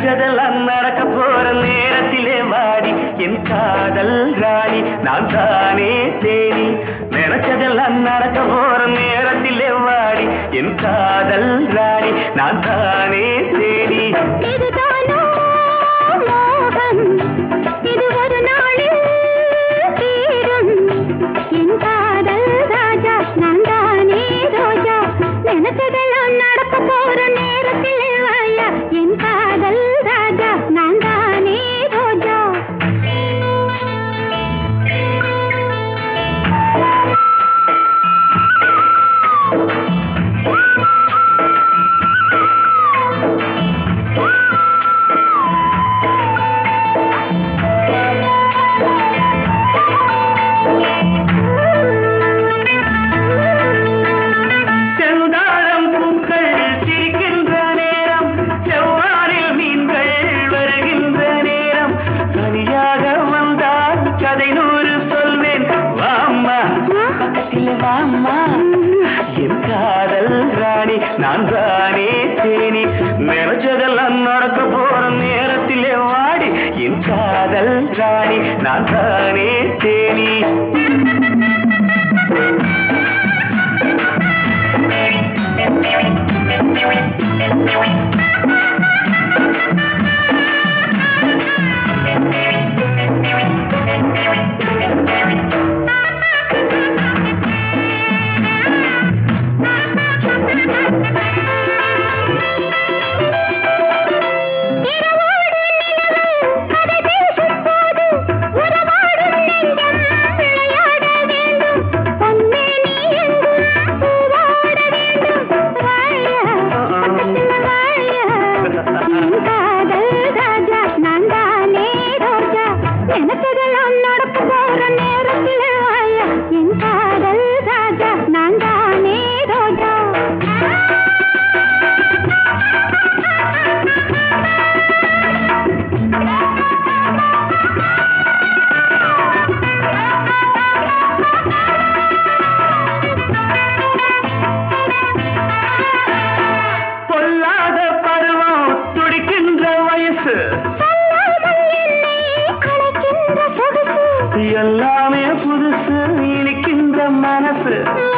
நினைச்சதெல்லாம் நடக்க போற நேரத்திலே வாடி என் காதல் ராணி நான் தானே தேனி நினைச்சதெல்லாம் நடக்க போற நேரத்திலே வாடி என் காதல் ராணி நான் தானே தேனி இதுதானோ மோகம் இது ஒரு நாளில் தீரும் என் காதல் ராஜா நான் தானே ரோஜா நினைச்சதெல்லாம் நடக்க போற நேரத்தில் வாயா என் காதல் ராஜா நான் தானே ரோஜா செந்தாழம் பூக்கள் சிரிக்கின்ற நேரம் செவ்வாரில் மீன்கள் வருகின்ற நேரம் தனியாக வந்தால் கதை நூறு சொல்வேன் வாம்மா பக்கத்தில் வாம்மா என் காதல் ராணி நான் தானே தேனி நினைச்சதெல்லாம் நடக்க போற நேரத்திலே வாடி என் காதல் ராணி நான் தானே தேனி இரவோடு நிலவு கதை பேசும் போது உறவாடும் நெஞ்சம் விளையாட வேண்டும் பொன்னே நீ எங்கும் பூவாட வேண்டும் வாயா பக்கத்துல வாயா என் காதல் ராஜா நான் தானே ரோஜா நினைச்சதெல்லாம் நடக்க போற நேரத்தில் வாயா என் காதல் ராஜா நான் தானே ரோஜா பொல்லாத பருவம் துடிக்கின்ற வயசு சொல்லாமல் என்னை அழைக்கின்ற சொகுசு எல்லாமே புதுசு இனிக்கின்ற மனசு